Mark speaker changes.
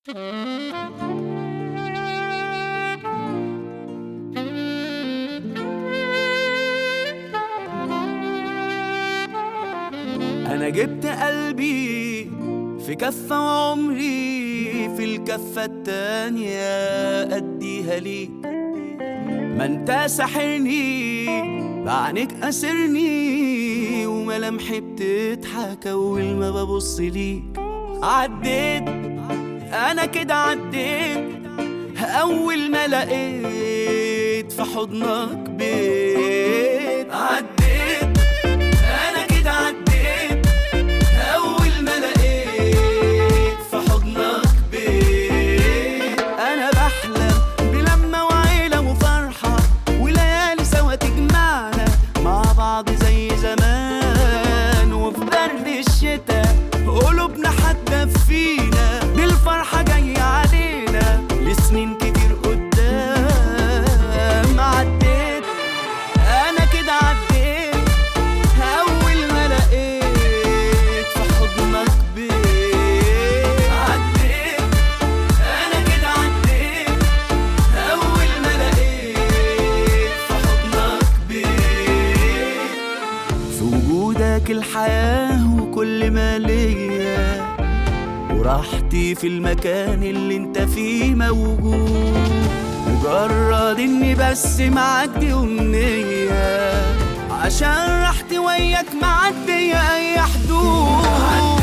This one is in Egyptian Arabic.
Speaker 1: أنا جبت قلبي في كفة وعمري في الكفة التانية أديها ليك ما انت ساحرني بعينك أسرني وملامحي بتضحك أول ما ببص ليك عديت أنا كده عديت أول ما لقيت في حضنك بيت عديت أنا كده عديت أول ما لقيت في حضنك بيت أنا بحلم بلمة وعيلة وفرحة وليالي سوا تجمعنا مع بعض زي زمان وفي برد الشتاء قلوبنا هتدفينا بالفرحة جاية علينا لسنين كتير قدام عديت أنا كده عديت أول ما لقيت في حضنك بيت عديت أنا كده عديت أول ما لقيت في حضنك بيت في وجودك الحياة وكل ما ليا وراحتي في المكان اللي انت فيه موجود مجرد اني بس معاك دي امنية عشان راحتي وياك معدية اي حدود